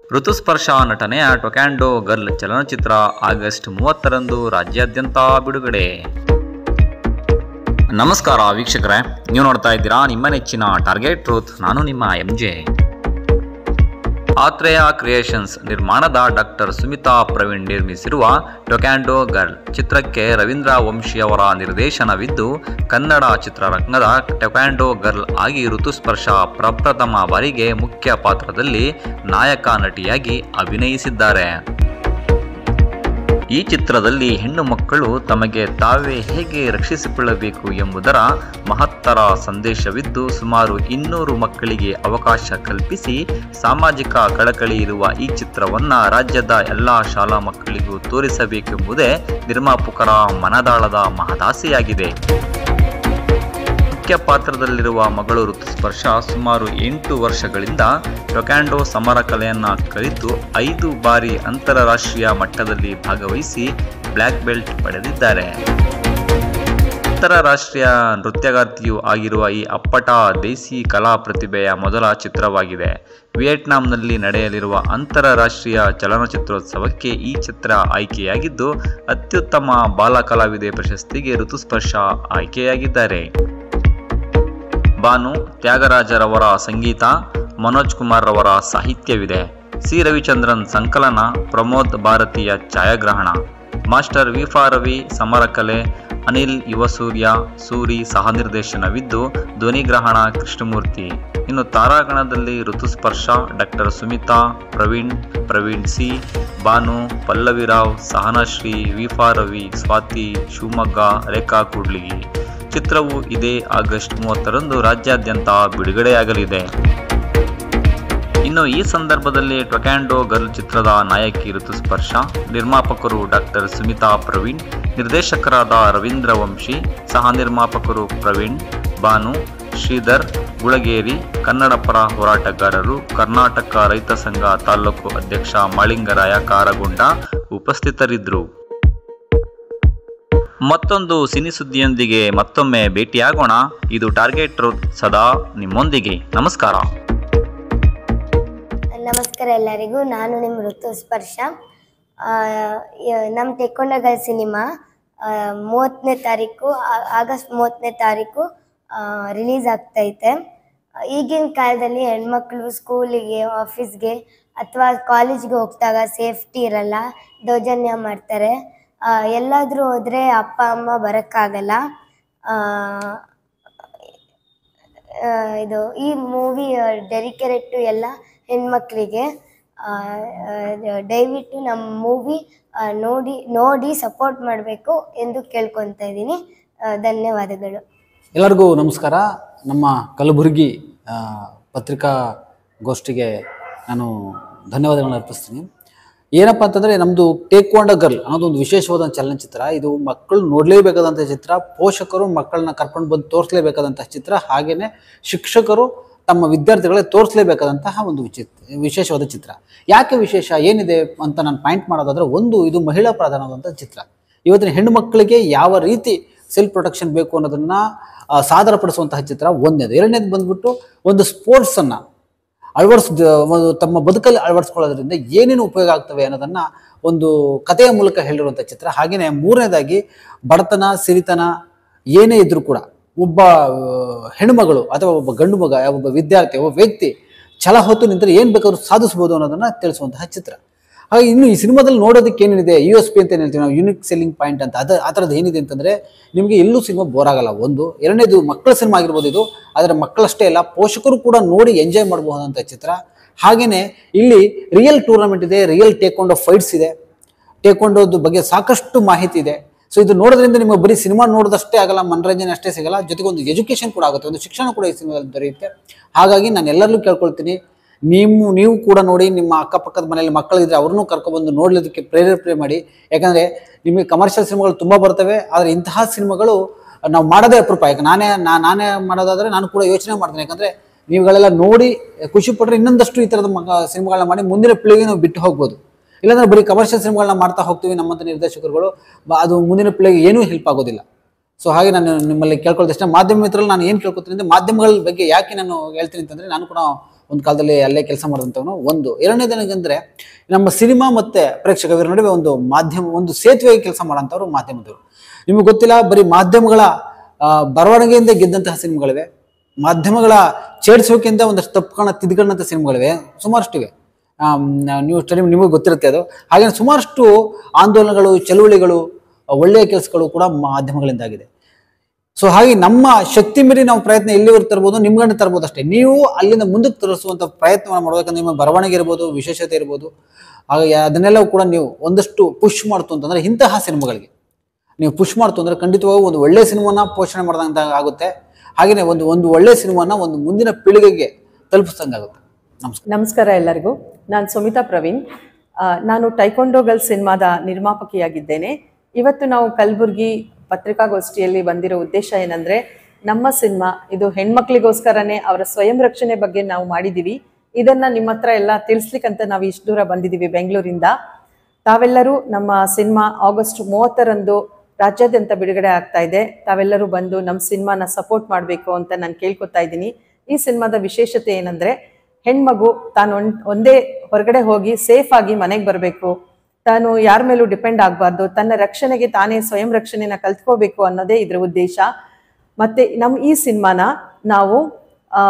ಋತುಸ್ಪರ್ಶ ನಟನೆಯ ಟೊಕ್ಯಾಂಡೋ ಗರ್ಲ್ ಚಲನಚಿತ್ರ ಆಗಸ್ಟ್ ಮೂವತ್ತರಂದು ರಾಜ್ಯಾದ್ಯಂತ ಬಿಡುಗಡೆ ನಮಸ್ಕಾರ ವೀಕ್ಷಕರೇ ನೀವು ನೋಡ್ತಾ ಇದ್ದೀರಾ ನಿಮ್ಮ ನೆಚ್ಚಿನ ಟಾರ್ಗೆಟ್ ಟ್ರೂತ್ ನಾನು ನಿಮ್ಮ ಎಂ ಜೆ ಆತ್ರೇಯ ಕ್ರಿಯೇಷನ್ಸ್ ನಿರ್ಮಾಣದ ಡಾಕ್ಟರ್ ಸುಮಿತಾ ಪ್ರವೀಣ್ ನಿರ್ಮಿಸಿರುವ ಟೊಕ್ಯಾಂಡೋ ಗರ್ಲ್ ಚಿತ್ರಕ್ಕೆ ರವೀಂದ್ರ ವಂಶಿಯವರ ನಿರ್ದೇಶನವಿದ್ದು ಕನ್ನಡ ಚಿತ್ರರಂಗದ ಟೊಕ್ಯಾಂಡೋ ಗರ್ಲ್ ಆಗಿ ಋತುಸ್ಪರ್ಶ ಪ್ರಪ್ರಥಮ ಬಾರಿಗೆ ಮುಖ್ಯ ಪಾತ್ರದಲ್ಲಿ ನಾಯಕ ನಟಿಯಾಗಿ ಅಭಿನಯಿಸಿದ್ದಾರೆ ಈ ಚಿತ್ರದಲ್ಲಿ ಹೆಣ್ಣು ಮಕ್ಕಳು ತಮಗೆ ತಾವೇ ಹೇಗೆ ರಕ್ಷಿಸಿಕೊಳ್ಳಬೇಕು ಎಂಬುದರ ಮಹತ್ತರ ಸಂದೇಶವಿದ್ದು ಸುಮಾರು ಇನ್ನೂರು ಮಕ್ಕಳಿಗೆ ಅವಕಾಶ ಕಲ್ಪಿಸಿ ಸಾಮಾಜಿಕ ಕಳಕಳಿ ಇರುವ ಈ ಚಿತ್ರವನ್ನು ರಾಜ್ಯದ ಎಲ್ಲ ಶಾಲಾ ಮಕ್ಕಳಿಗೂ ತೋರಿಸಬೇಕೆಂಬುದೇ ನಿರ್ಮಾಪಕರ ಮನದಾಳದ ಮಹದಾಸೆಯಾಗಿದೆ ಮುಖ್ಯ ಪಾತ್ರದಲ್ಲಿರುವ ಮಗಳು ಋತುಸ್ಪರ್ಶ ಸುಮಾರು ಎಂಟು ವರ್ಷಗಳಿಂದ ಟೊಕ್ಯಾಂಡೋ ಸಮರ ಕಲೆಯನ್ನು ಕಲಿತು ಐದು ಬಾರಿ ಅಂತಾರಾಷ್ಟ್ರೀಯ ಮಟ್ಟದಲ್ಲಿ ಭಾಗವಹಿಸಿ ಬ್ಲ್ಯಾಕ್ ಬೆಲ್ಟ್ ಪಡೆದಿದ್ದಾರೆ ಅಂತಾರಾಷ್ಟ್ರೀಯ ನೃತ್ಯಗಾರ್ತಿಯೂ ಆಗಿರುವ ಈ ಅಪ್ಪಟ ದೇಸಿ ಕಲಾ ಪ್ರತಿಭೆಯ ಮೊದಲ ಚಿತ್ರವಾಗಿದೆ ವಿಯೆಟ್ನಾಂನಲ್ಲಿ ನಡೆಯಲಿರುವ ಅಂತಾರಾಷ್ಟ್ರೀಯ ಚಲನಚಿತ್ರೋತ್ಸವಕ್ಕೆ ಈ ಚಿತ್ರ ಆಯ್ಕೆಯಾಗಿದ್ದು ಅತ್ಯುತ್ತಮ ಬಾಲ ಕಲಾವಿದೆ ಪ್ರಶಸ್ತಿಗೆ ಋತುಸ್ಪರ್ಶ ಆಯ್ಕೆಯಾಗಿದ್ದಾರೆ ಭಾನು ತ್ಯಾಗರಾಜರವರ ಸಂಗೀತ ಮನೋಜ್ ಕುಮಾರ್ ರವರ ಸಾಹಿತ್ಯವಿದೆ ಸಿ ರವಿಚಂದ್ರನ್ ಸಂಕಲನ ಪ್ರಮೋದ್ ಭಾರತೀಯ ಛಾಯಾಗ್ರಹಣ ಮಾಸ್ಟರ್ ವಿಫಾ ರವಿ ಸಮರಕಲೆ ಅನಿಲ್ ಯುವಸೂರ್ಯ ಸೂರಿ ಸಹ ನಿರ್ದೇಶನವಿದ್ದು ಧ್ವನಿಗ್ರಹಣ ಕೃಷ್ಣಮೂರ್ತಿ ಇನ್ನು ತಾರಾಗಣದಲ್ಲಿ ಋತುಸ್ಪರ್ಶ ಡಾಕ್ಟರ್ ಸುಮಿತಾ ಪ್ರವೀಣ್ ಪ್ರವೀಣ್ ಸಿ ಭಾನು ಪಲ್ಲವಿರಾವ್ ಸಹನಶ್ರೀ ವಿಫಾ ರವಿ ಸ್ವಾತಿ ಶಿವಮೊಗ್ಗ ರೇಖಾ ಕೂಡ್ಲಿಗಿ ಚಿತ್ರವು ಇದೇ ಆಗಸ್ಟ್ ಮೂವತ್ತರಂದು ರಾಜ್ಯಾದ್ಯಂತ ಬಿಡುಗಡೆಯಾಗಲಿದೆ ಇನ್ನು ಈ ಸಂದರ್ಭದಲ್ಲಿ ಟೊಕ್ಯಾಂಡೋ ಗರ್ಲ್ ಚಿತ್ರದ ನಾಯಕಿ ಋತುಸ್ಪರ್ಶ ನಿರ್ಮಾಪಕರು ಡಾಕ್ಟರ್ ಸುಮಿತಾ ಪ್ರವೀಣ್ ನಿರ್ದೇಶಕರಾದ ರವೀಂದ್ರ ವಂಶಿ ಸಹ ನಿರ್ಮಾಪಕರು ಪ್ರವೀಣ್ ಭಾನು ಶ್ರೀಧರ್ ಗುಳಗೇರಿ ಕನ್ನಡ ಪರ ಹೋರಾಟಗಾರರು ಕರ್ನಾಟಕ ರೈತ ಸಂಘ ತಾಲೂಕು ಅಧ್ಯಕ್ಷ ಮಾಳಿಂಗರಾಯ ಕಾರಗೊಂಡ ಉಪಸ್ಥಿತರಿದ್ದರು ಮತ್ತೊಂದು ಸಿನಿ ಸುದ್ದಿಯೊಂದಿಗೆ ಮತ್ತೊಮ್ಮೆ ಭೇಟಿಯಾಗೋಣ ಇದು ಟಾರ್ಗೆಟ್ ಟ್ರೂತ್ ಸದಾ ನಿಮ್ಮೊಂದಿಗೆ ನಮಸ್ಕಾರ ನಮಸ್ಕಾರ ಎಲ್ಲರಿಗೂ ನಾನು ನಿಮ್ಮ ಋತು ಸ್ಪರ್ಶ ನಮ್ಮ ತೆಕ್ಕೊಂಡಗಲ್ ಸಿನಿಮಾ ಮೂವತ್ತನೇ ತಾರೀಕು ಆ- ಆಗಸ್ಟ್ ಮೂವತ್ತನೇ ತಾರೀಕು ರಿಲೀಸ್ ಆಗ್ತೈತೆ ಈಗಿನ ಕಾಲದಲ್ಲಿ ಹೆಣ್ಮಕ್ಳು ಸ್ಕೂಲಿಗೆ ಆಫೀಸ್ಗೆ ಅಥವಾ ಕಾಲೇಜ್ಗೆ ಹೋಗ್ದಾಗ ಸೇಫ್ಟಿ ಇರಲ್ಲ ದೌರ್ಜನ್ಯ ಮಾಡ್ತಾರೆ ಆ, ಎಲ್ಲಾದ್ರೂ ಹೋದರೆ ಅಪ್ಪ ಅಮ್ಮ ಬರೋಕ್ಕಾಗಲ್ಲ ಆ, ಆ, ಇದು ಈ ಮೂವಿ ಡೆಡಿಕೇಟೆಡ್ ಎಲ್ಲ ಹೆಣ್ಮಕ್ಳಿಗೆ ಆ, ಆ, ದಯವಿಟ್ಟು ನಮ್ಮ ಮೂವಿ ನೋಡಿ ನೋಡಿ ಸಪೋರ್ಟ್ ಮಾಡಬೇಕು ಎಂದು ಕೇಳ್ಕೊತಾ ಇದ್ದೀನಿ ಆ, ಧನ್ಯವಾದಗಳು ಎಲ್ಲರಿಗೂ ನಮಸ್ಕಾರ ನಮ್ಮ ಕಲಬುರಗಿ ಆ, ಪತ್ರಿಕಾ ಗೋಷ್ಠಿಗೆ ನಾನು ಧನ್ಯವಾದಗಳನ್ನು ಅರ್ಪಿಸ್ತೀನಿ ಏನಪ್ಪ ಅಂತಂದರೆ ನಮ್ಮದು ಟೇಕ್ವಾಂಡ ಗರ್ಲ್ ಅನ್ನೋದು ಒಂದು ವಿಶೇಷವಾದ ಚಲನಚಿತ್ರ ಇದು ಮಕ್ಕಳು ನೋಡಲೇಬೇಕಾದಂಥ ಚಿತ್ರ ಪೋಷಕರು ಮಕ್ಕಳನ್ನ ಕರ್ಕೊಂಡು ಬಂದು ತೋರಿಸಲೇಬೇಕಾದಂತಹ ಚಿತ್ರ ಹಾಗೆಯೇ ಶಿಕ್ಷಕರು ತಮ್ಮ ವಿದ್ಯಾರ್ಥಿಗಳಿಗೆ ತೋರಿಸಲೇಬೇಕಾದಂತಹ ಒಂದು ವಿಚಿತ್ರ ವಿಶೇಷವಾದ ಚಿತ್ರ ಯಾಕೆ ವಿಶೇಷ ಏನಿದೆ ಅಂತ ನಾನು ಪಾಯಿಂಟ್ ಮಾಡೋದಾದ್ರೆ ಒಂದು ಇದು ಮಹಿಳಾ ಪ್ರಧಾನವಾದಂಥ ಚಿತ್ರ ಇವತ್ತಿನ ಹೆಣ್ಣು ಮಕ್ಕಳಿಗೆ ಯಾವ ರೀತಿ ಸೆಲ್ಫ್ ಪ್ರೊಟೆಕ್ಷನ್ ಬೇಕು ಅನ್ನೋದನ್ನ ಆ, ಸಾದರಪಡಿಸುವಂತಹ ಚಿತ್ರ ಒಂದನೇದು ಎರಡನೇದು ಬಂದ್ಬಿಟ್ಟು ಒಂದು ಸ್ಪೋರ್ಟ್ಸನ್ನು ಅಳವಡಿಸ್ ಒಂದು ತಮ್ಮ ಬದುಕಲ್ಲಿ ಅಳವಡಿಸ್ಕೊಳ್ಳೋದ್ರಿಂದ ಏನೇನು ಉಪಯೋಗ ಆಗ್ತವೆ ಅನ್ನೋದನ್ನ ಒಂದು ಕಥೆಯ ಮೂಲಕ ಹೇಳಿರುವಂಥ ಚಿತ್ರ ಹಾಗೆಯೇ ಮೂರನೇದಾಗಿ ಬಡತನ ಸಿರಿತನ ಏನೇ ಇದ್ರೂ ಕೂಡ ಒಬ್ಬ ಆ, ಹೆಣ್ಮಗಳು ಅಥವಾ ಒಬ್ಬ ಗಂಡು ಮಗ ಒಬ್ಬ ವಿದ್ಯಾರ್ಥಿ ಒಬ್ಬ ವ್ಯಕ್ತಿ ಛಲ ಹೊತ್ತು ನಿಂತರೆ ಏನು ಬೇಕಾದ್ರೂ ಸಾಧಿಸ್ಬೋದು ಅನ್ನೋದನ್ನ ತಿಳಿಸುವಂತಹ ಚಿತ್ರ ಹಾಗೆ ಇನ್ನು ಈ ಸಿನಿಮಾದಲ್ಲಿ ನೋಡೋದಕ್ಕೆ ಏನೇನಿದೆ ಯು ಎಸ್ ಪಿ ಅಂತ ಏನು ಹೇಳ್ತೀವಿ ನಾವು ಯೂನಿಕ್ ಸೆಲ್ಲಿಂಗ್ ಪಾಯಿಂಟ್ ಅಂತ ಅದು ಆ ಥರದ್ದು ಏನಿದೆ ಅಂತಂದರೆ ನಿಮಗೆ ಎಲ್ಲೂ ಸಿನಿಮಾ ಬೋರ್ ಆಗಲ್ಲ ಒಂದು ಎರಡನೇದು ಮಕ್ಕಳ ಸಿನಿಮಾ ಆಗಿರ್ಬೋದು ಇದು ಆದರೆ ಮಕ್ಕಳಷ್ಟೇ ಅಲ್ಲ ಪೋಷಕರು ಕೂಡ ನೋಡಿ ಎಂಜಾಯ್ ಮಾಡಬಹುದಂಥ ಚಿತ್ರ ಹಾಗೆಯೇ ಇಲ್ಲಿ ರಿಯಲ್ ಟೂರ್ನಮೆಂಟ್ ಇದೆ ರಿಯಲ್ ಟೇಕ್ವಾಂಡೋ ಫೈಟ್ಸ್ ಇದೆ ಟೇಕ್ವಾಂಡೋದು ಬಗ್ಗೆ ಸಾಕಷ್ಟು ಮಾಹಿತಿ ಇದೆ ಸೊ ಇದು ನೋಡೋದ್ರಿಂದ ನಿಮಗೆ ಬರೀ ಸಿನಿಮಾ ನೋಡೋದಷ್ಟೇ ಆಗಲ್ಲ ಮನರಂಜನೆ ಅಷ್ಟೇ ಸಿಗಲ್ಲ ಜೊತೆಗೆ ಒಂದು ಎಜುಕೇಷನ್ ಕೂಡ ಆಗುತ್ತೆ ಒಂದು ಶಿಕ್ಷಣ ಕೂಡ ಈ ಸಿನಿಮಾದಲ್ಲಿ ದೊರೆಯುತ್ತೆ ಹಾಗಾಗಿ ನಾನು ಎಲ್ಲರಲ್ಲೂ ಕೇಳ್ಕೊಳ್ತೀನಿ ನೀವು ನೀವು ಕೂಡ ನೋಡಿ ನಿಮ್ಮ ಅಕ್ಕಪಕ್ಕದ ಮನೆಯಲ್ಲಿ ಮಕ್ಕಳಿದ್ರೆ ಅವ್ರನ್ನೂ ಕರ್ಕೊಬಂದು ನೋಡಲಿಕ್ಕೆ ಪ್ರೇರೇಪಣೆ ಮಾಡಿ ಯಾಕಂದರೆ ನಿಮಗೆ ಕಮರ್ಷಿಯಲ್ ಸಿನಿಮಾಗಳು ತುಂಬ ಬರ್ತವೆ ಆದರೆ ಇಂತಹ ಸಿನಿಮಾಗಳು ನಾವು ಮಾಡೋದೇ ಅಪರೂಪ ಯಾಕೆ ನಾನೇ ನಾ- ನಾನೇ ಮಾಡೋದಾದರೆ ನಾನು ಕೂಡ ಯೋಚನೆ ಮಾಡ್ತೀನಿ ಯಾಕಂದರೆ ನೀವುಗಳೆಲ್ಲ ನೋಡಿ ಖುಷಿ ಪಟ್ಟರೆ ಇನ್ನೊಂದಷ್ಟು ಈ ಥರದ ಮಗ ಸಿನಿಮಾಗಳನ್ನ ಮಾಡಿ ಮುಂದಿನ ಪೀಳಿಗೆ ನಾವು ಬಿಟ್ಟು ಹೋಗ್ಬೋದು ಇಲ್ಲಾಂದ್ರೆ ಬರೀ ಕಮರ್ಷಿಯಲ್ ಸಿನಿಮಾಗಳನ್ನ ಮಾಡ್ತಾ ಹೋಗ್ತೀವಿ ನಮ್ಮಂಥ ನಿರ್ದೇಶಕರುಗಳು ಬ- ಅದು ಮುಂದಿನ ಪೀಳಿಗೆ ಏನೂ ಹೆಲ್ಪ್ ಆಗೋದಿಲ್ಲ ಸೊ ಹಾಗೆ ನಾನು ನಿಮ್ಮಲ್ಲಿ ಕೇಳ್ಕೊಳ್ತಷ್ಟೇ ಮಾಧ್ಯಮ ಮಿತ್ರರಲ್ಲಿ ನಾನು ಏನು ಕೇಳ್ಕೊತೀನಿ ಅಂದರೆ ಮಾಧ್ಯಮಗಳ ಬಗ್ಗೆ ಯಾಕೆ ನಾನು ಹೇಳ್ತೀನಿ ಅಂತಂದರೆ ನಾನು ಕೂಡ ಒಂದು ಕಾಲದಲ್ಲಿ ಅಲ್ಲೇ ಕೆಲಸ ಮಾಡಿದಂಥವನು ಒಂದು ಎರಡನೇದೇನೆಂದರೆ ನಮ್ಮ ಸಿನಿಮಾ ಮತ್ತು ಪ್ರೇಕ್ಷಕರ ನಡುವೆ ಒಂದು ಮಾಧ್ಯಮ ಒಂದು ಸೇತುವೆಗೆ ಕೆಲಸ ಮಾಡೋಂಥವ್ರು ಮಾಧ್ಯಮದವರು ನಿಮಗೆ ಗೊತ್ತಿಲ್ಲ ಬರೀ ಮಾಧ್ಯಮಗಳ ಆ, ಬರವಣಿಗೆಯಿಂದ ಗೆದ್ದಂತಹ ಸಿನಿಮಾಗಳಿವೆ ಮಾಧ್ಯಮಗಳ ಚೇಡ್ಸೋಕೆಂದ ಒಂದಷ್ಟು ತಪ್ಪುಗಳನ್ನ ತಿದ್ಕೊಂಡಂಥ ಸಿನಿಮಾಗಳಿವೆ ಸುಮಾರಷ್ಟಿವೆ ಆಮ್, ನೀವು ಸ್ಟಡಿ ನಿಮಗೆ ಗೊತ್ತಿರುತ್ತೆ ಅದು ಹಾಗೆ ಸುಮಾರಷ್ಟು ಆಂದೋಲನಗಳು ಚಳುವಳಿಗಳು ಒಳ್ಳೆಯ ಕೆಲಸಗಳು ಕೂಡ ಮಾಧ್ಯಮಗಳಿಂದಾಗಿದೆ ಸೊ ಹಾಗೆ ನಮ್ಮ ಶಕ್ತಿ ಮೀರಿ ನಾವು ಪ್ರಯತ್ನ ಎಲ್ಲಿವರೆಗೆ ತರ್ಬೋದು ನಿಮ್ಗಂಡ ತರ್ಬೋದು ಅಷ್ಟೇ ನೀವು ಅಲ್ಲಿಂದ ಮುಂದಕ್ಕೆ ತರಿಸುವಂಥ ಪ್ರಯತ್ನವನ್ನು ಮಾಡ್ಬೇಕಂದ್ರೆ ನಿಮ್ಮ ಬರವಣಿಗೆ ಇರ್ಬೋದು ವಿಶೇಷತೆ ಇರ್ಬೋದು ಹಾಗಾಗಿ ಅದನ್ನೆಲ್ಲವೂ ಕೂಡ ನೀವು ಒಂದಷ್ಟು ಪುಷ್ ಮಾಡ್ತು ಅಂತಂದ್ರೆ ಇಂತಹ ಸಿನಿಮಾಗಳಿಗೆ ನೀವು ಪುಷ್ ಮಾಡ್ತು ಅಂದ್ರೆ ಖಂಡಿತವಾಗೂ ಒಂದು ಒಳ್ಳೆ ಸಿನಿಮಾನ ಪೋಷಣೆ ಮಾಡ್ದಂತ ಆಗುತ್ತೆ ಹಾಗೆಯೇ ಒಂದು ಒಂದು ಒಳ್ಳೆ ಸಿನಿಮಾನ ಒಂದು ಮುಂದಿನ ಪೀಳಿಗೆಗೆ ತಲುಪಿಸ್ದಂಗಾಗುತ್ತೆ ನಮಸ್ಕಾರ ನಮಸ್ಕಾರ ಎಲ್ಲರಿಗೂ ನಾನು ಸುಮಿತಾ ಪ್ರವೀಣ್ ಆ, ನಾನು ಟೈಕೊಂಡೋಗಲ್ ಸಿನಿಮಾದ ನಿರ್ಮಾಪಕಿಯಾಗಿದ್ದೇನೆ ಇವತ್ತು ನಾವು ಕಲಬುರ್ಗಿ ಪತ್ರಿಕಾಗೋಷ್ಠಿಯಲ್ಲಿ ಬಂದಿರೋ ಉದ್ದೇಶ ಏನಂದ್ರೆ ನಮ್ಮ ಸಿನಿಮಾ ಇದು ಹೆಣ್ಮಕ್ಳಿಗೋಸ್ಕರನೇ ಅವರ ಸ್ವಯಂ ರಕ್ಷಣೆ ಬಗ್ಗೆ ನಾವು ಮಾಡಿದೀವಿ ಇದನ್ನ ನಿಮ್ಮ ಹತ್ರ ಎಲ್ಲ ತಿಳಿಸ್ಲಿಕ್ಕಂತ ನಾವು ಇಷ್ಟು ದೂರ ಬಂದಿದ್ದೀವಿ ಬೆಂಗಳೂರಿಂದ ತಾವೆಲ್ಲರೂ ನಮ್ಮ ಸಿನಿಮಾ ಆಗಸ್ಟ್ ಮೂವತ್ತರಂದು ರಾಜ್ಯಾದ್ಯಂತ ಬಿಡುಗಡೆ ಆಗ್ತಾ ಇದೆ ತಾವೆಲ್ಲರೂ ಬಂದು ನಮ್ಮ ಸಿನಿಮಾನ ಸಪೋರ್ಟ್ ಮಾಡಬೇಕು ಅಂತ ನಾನು ಕೇಳ್ಕೊತಾ ಇದ್ದೀನಿ ಈ ಸಿನಿಮಾದ ವಿಶೇಷತೆ ಏನಂದ್ರೆ ಹೆಣ್ಮಗು ತಾನು ಒಂದ್- ಒಂದೇ ಹೊರಗಡೆ ಹೋಗಿ ಸೇಫ್ ಆಗಿ ಮನೆಗೆ ಬರಬೇಕು ತಾನು ಯಾರ ಮೇಲೂ ಡಿಪೆಂಡ್ ಆಗಬಾರ್ದು ತನ್ನ ರಕ್ಷಣೆಗೆ ತಾನೇ ಸ್ವಯಂ ರಕ್ಷಣೆನ ಕಲ್ತ್ಕೋಬೇಕು ಅನ್ನೋದೇ ಇದ್ರ ಉದ್ದೇಶ ಮತ್ತೆ ನಮ್ಮ ಈ ಸಿನಿಮಾನ ನಾವು ಆ,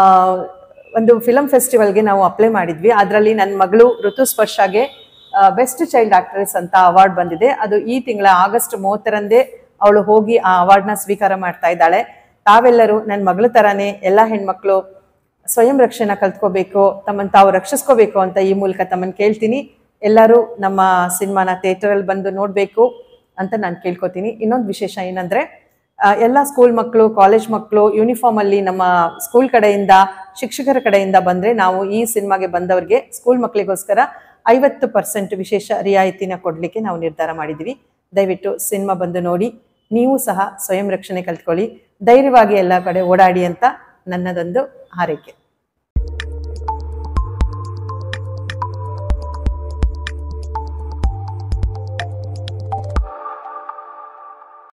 ಒಂದು ಫಿಲಮ್ ಫೆಸ್ಟಿವಲ್ಗೆ ನಾವು ಅಪ್ಲೈ ಮಾಡಿದ್ವಿ ಅದರಲ್ಲಿ ನನ್ನ ಮಗಳು ಋತುಸ್ಪರ್ಶಗೆ ಬೆಸ್ಟ್ ಚೈಲ್ಡ್ ಆಕ್ಟ್ರೆಸ್ ಅಂತ ಅವಾರ್ಡ್ ಬಂದಿದೆ ಅದು ಈ ತಿಂಗಳ ಆಗಸ್ಟ್ ಮೂವತ್ತರಂದೇ ಅವಳು ಹೋಗಿ ಆ ಅವಾರ್ಡ್ನ ಸ್ವೀಕಾರ ಮಾಡ್ತಾ ಇದ್ದಾಳೆ ತಾವೆಲ್ಲರೂ ನನ್ನ ಮಗಳ ತರಾನೇ ಎಲ್ಲ ಹೆಣ್ಮಕ್ಳು ಸ್ವಯಂ ರಕ್ಷಣೆ ಕಲ್ತ್ಕೋಬೇಕು ತಮ್ಮನ್ನು ತಾವು ರಕ್ಷಿಸ್ಕೋಬೇಕು ಅಂತ ಈ ಮೂಲಕ ತಮ್ಮನ್ನು ಕೇಳ್ತೀನಿ ಎಲ್ಲರೂ ನಮ್ಮ ಸಿನಿಮಾನ ಥಿಯೇಟರಲ್ಲಿ ಬಂದು ನೋಡಬೇಕು ಅಂತ ನಾನು ಕೇಳ್ಕೊತೀನಿ ಇನ್ನೊಂದು ವಿಶೇಷ ಏನಂದ್ರೆ ಆ, ಎಲ್ಲ ಸ್ಕೂಲ್ ಮಕ್ಕಳು ಕಾಲೇಜ್ ಮಕ್ಕಳು ಯೂನಿಫಾರ್ಮ್ ಅಲ್ಲಿ ನಮ್ಮ ಸ್ಕೂಲ್ ಕಡೆಯಿಂದ ಶಿಕ್ಷಕರ ಕಡೆಯಿಂದ ಬಂದ್ರೆ ನಾವು ಈ ಸಿನಿಮಾಗೆ ಬಂದವರಿಗೆ ಸ್ಕೂಲ್ ಮಕ್ಕಳಿಗೋಸ್ಕರ ಐವತ್ತು ಪರ್ಸೆಂಟ್ ವಿಶೇಷ ರಿಯಾಯಿತಿನ ಕೊಡಲಿಕ್ಕೆ ನಾವು ನಿರ್ಧಾರ ಮಾಡಿದ್ವಿ ದಯವಿಟ್ಟು ಸಿನಿಮಾ ಬಂದು ನೋಡಿ ನೀವು ಸಹ ಸ್ವಯಂ ರಕ್ಷಣೆ ಕಲ್ತ್ಕೊಳ್ಳಿ ಧೈರ್ಯವಾಗಿ ಎಲ್ಲ ಕಡೆ ಓಡಾಡಿ ಅಂತ ನನ್ನದೊಂದು ಹಾರೈಕೆ